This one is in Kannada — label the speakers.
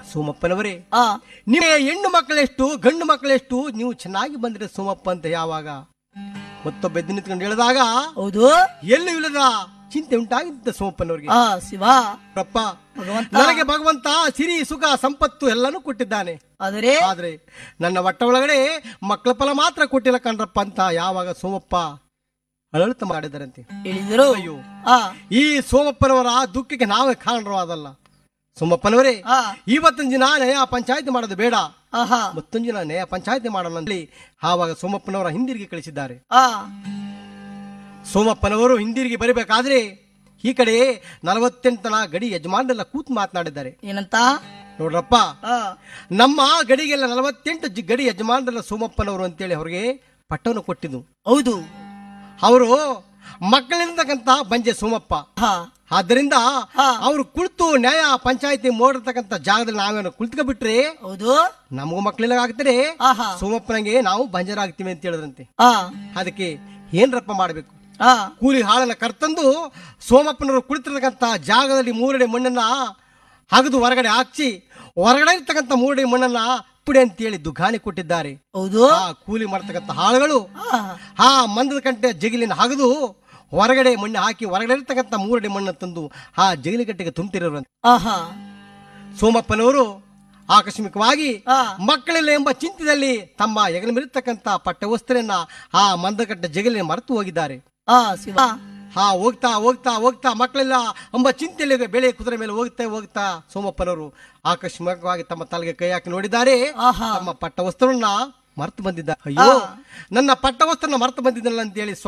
Speaker 1: ಸೋಮಪ್ಪನವರೇ
Speaker 2: ಆ
Speaker 1: ನಿಮಗೆ ಹೆಣ್ಣು ಮಕ್ಕಳೆಷ್ಟು ಗಂಡು ಮಕ್ಕಳೆಷ್ಟು ನೀವು ಚೆನ್ನಾಗಿ ಬಂದ್ರೆ ಸೋಮಪ್ಪ ಅಂತ ಯಾವಾಗ ಮತ್ತೊಬ್ಬ ಎದ್ದು ನಿಂತ್ಕೊಂಡು ಹೇಳಿದಾಗ
Speaker 2: ಹೌದು
Speaker 1: ಎಲ್ಲೂ ಇಲ್ಲದ ಚಿಂತೆ ಉಂಟಾಗಿದ್ದ ಸೋಮಪ್ಪನವರಿಗೆ
Speaker 2: ಆ ಶಿವ
Speaker 1: ರಪ್ಪ
Speaker 2: ಭಗವಂತ
Speaker 1: ನನಗೆ ಭಗವಂತ ಸಿರಿ ಸುಖ ಸಂಪತ್ತು ಎಲ್ಲಾನು ಕೊಟ್ಟಿದ್ದಾನೆ
Speaker 2: ಆದರೆ
Speaker 1: ಆದ್ರೆ ನನ್ನ ಒಟ್ಟ ಒಳಗಡೆ ಮಕ್ಕಳ ಫಲ ಮಾತ್ರ ಕೊಟ್ಟಿಲ್ಲ ಕಣ್ರಪ್ಪ ಅಂತ ಯಾವಾಗ ಸೋಮಪ್ಪ ಅಳಳುತ್ತ ಮಾಡಿದರಂತೆ
Speaker 2: ಹೇಳಿದರು
Speaker 1: ಅಯ್ಯೋ
Speaker 2: ಆ
Speaker 1: ಈ ಸೋಮಪ್ಪನವರ ದುಃಖಕ್ಕೆ ನಾವೇ ಕಾರಣವಾದಲ್ಲ ಸೋಮಪ್ಪನವರೇ
Speaker 2: ಆ
Speaker 1: ಇವತ್ತೊಂದು ದಿನ ನ್ಯಾಯ ಪಂಚಾಯತಿ ಮಾಡೋದು ಬೇಡ
Speaker 2: ಆಹಾ
Speaker 1: ಮತ್ತೊಂದು ದಿನ ನ್ಯಾಯ ಪಂಚಾಯತಿ ಮಾಡೋಣ ಅಂತೇಳಿ ಆವಾಗ ಸೋಮಪ್ಪನವರ ಹಿಂದಿರುಗಿ ಕಳಿಸಿದ್ದಾರೆ
Speaker 2: ಆ
Speaker 1: ಸೋಮಪ್ಪನವರು ಹಿಂದಿರುಗಿ ಬರಬೇಕಾದ್ರೆ ಈ ಕಡೆ ನಲವತ್ತೆಂಟನ ಗಡಿ ಯಜಮಾನರೆಲ್ಲ ಕೂತ್ ಮಾತನಾಡಿದ್ದಾರೆ
Speaker 2: ಏನಂತ
Speaker 1: ನೋಡ್ರಪ್ಪ
Speaker 2: ಆ
Speaker 1: ನಮ್ಮ ಗಡಿಗೆಲ್ಲ ನಲವತ್ತೆಂಟು ಜಿ- ಗಡಿ ಯಜಮಾನರೆಲ್ಲ ಸೋಮಪ್ಪನವರು ಅಂತೇಳಿ ಅವರಿಗೆ ಪಟ್ಟವನ್ನು ಕೊಟ್ಟಿದ್ದು
Speaker 2: ಹೌದು
Speaker 1: ಅವರು ಮಕ್ಕಳಿರ್ತಕ್ಕಂತ ಬಂಜೆ ಸೋಮಪ್ಪ
Speaker 2: ಹಾ
Speaker 1: ಆದ್ದರಿಂದ
Speaker 2: ಹಾ.
Speaker 1: ಅವರು ಕುಳಿತು ನ್ಯಾಯ ಪಂಚಾಯತಿ ಮಾಡಿರ್ತಕ್ಕಂಥ ಜಾಗದಲ್ಲಿ ನಾವೇನು ಕುಳಿತುಕ ಬಿಟ್ರೆ
Speaker 2: ಹೌದು
Speaker 1: ನಮಗೂ ಮಕ್ಕಳಿಲ್ಲ ಆಗ್ತಾರೆ
Speaker 2: ಆಹಾ
Speaker 1: ಸೋಮಪ್ಪನಿಗೆ ನಾವು ಬಂಜರಾಗ್ತೀವಿ ಅಂತ ಹೇಳಿದ್ರಂತೆ
Speaker 2: ಆ
Speaker 1: ಅದಕ್ಕೆ ಏನ್ರಪ್ಪ ಮಾಡಬೇಕು
Speaker 2: ಆ
Speaker 1: ಕೂಲಿ ಹಾಳನ್ನ ಕರ್ತಂದು ಸೋಮಪ್ಪನವರು ಕುಳಿತಿರ್ತಕ್ಕಂಥ ಜಾಗದಲ್ಲಿ ಮೂರಡಿ ಮಣ್ಣನ್ನ ಹಗದು ಹೊರಗಡೆ ಹಾಕ್ಸಿ ಹೊರಗಡೆ ಇರ್ತಕ್ಕಂಥ ಮೂರಡಿ ಮಣ್ಣನ್ನ ಪುಡಿ ಅಂತೇಳಿ ದುಘಾಣಿ ಕೊಟ್ಟಿದ್ದಾರೆ
Speaker 2: ಹೌದು
Speaker 1: ಆ ಕೂಲಿ ಮಾಡ್ತಕ್ಕಂಥ ಹಾಳುಗಳು
Speaker 2: ಆ
Speaker 1: ಆ ಮಂದದ ಕಂಟೆ ಜಗಿಲಿನ ಹಗದು ಹೊರಗಡೆ ಮಣ್ಣು ಹಾಕಿ ಹೊರಗಡೆ ಇರ್ತಕ್ಕಂಥ ಮೂರಡಿ ಮಣ್ಣು ತಂದು ಆ ಜಗಿಲಿಗಟ್ಟೆಗೆ ತುಂಬಿತಿರೋರಂತೆ
Speaker 2: ಆಹಾ
Speaker 1: ಸೋಮಪ್ಪನವರು ಆಕಸ್ಮಿಕವಾಗಿ
Speaker 2: ಆ
Speaker 1: ಮಕ್ಕಳಿಲ್ಲ ಎಂಬ ಚಿಂತದಲ್ಲಿ ತಮ್ಮ ಹೆಗಲ ಮೇಲಿರ್ತಕ್ಕಂಥ ಪಠ್ಯವಸ್ತ್ರನ್ನ ಆ ಮಂದಕಟ್ಟ ಜಗಲಿನ ಮರೆತು ಹೋಗಿದ್ದಾರೆ
Speaker 2: ಆ ಶಿವ
Speaker 1: ಹಾ ಹೋಗ್ತಾ ಹೋಗ್ತಾ ಹೋಗ್ತಾ ಮಕ್ಕಳೆಲ್ಲ ಎಂಬ ಚಿಂತೆಯಲ್ಲಿ ಬೆಳೆ ಕುದುರೆ ಮೇಲೆ ಹೋಗ್ತಾ ಹೋಗ್ತಾ ಸೋಮಪ್ಪನವರು ಆಕಸ್ಮಿಕವಾಗಿ ತಮ್ಮ ತಲೆಗೆ ಕೈ ಹಾಕಿ ನೋಡಿದ್ದಾರೆ
Speaker 2: ಆಹಾ
Speaker 1: ತಮ್ಮ ಪಟ್ಟವಸ್ತ್ರವನ್ನ ಮರೆತು ಬಂದಿದ್ದ ಅಯ್ಯೋ ನನ್ನ ಪಟ್ಟವಸ್ತ್ರನ ಮರೆತು ಬಂದಿದ್ದಲ್ಲ ಅಂತೇಳಿ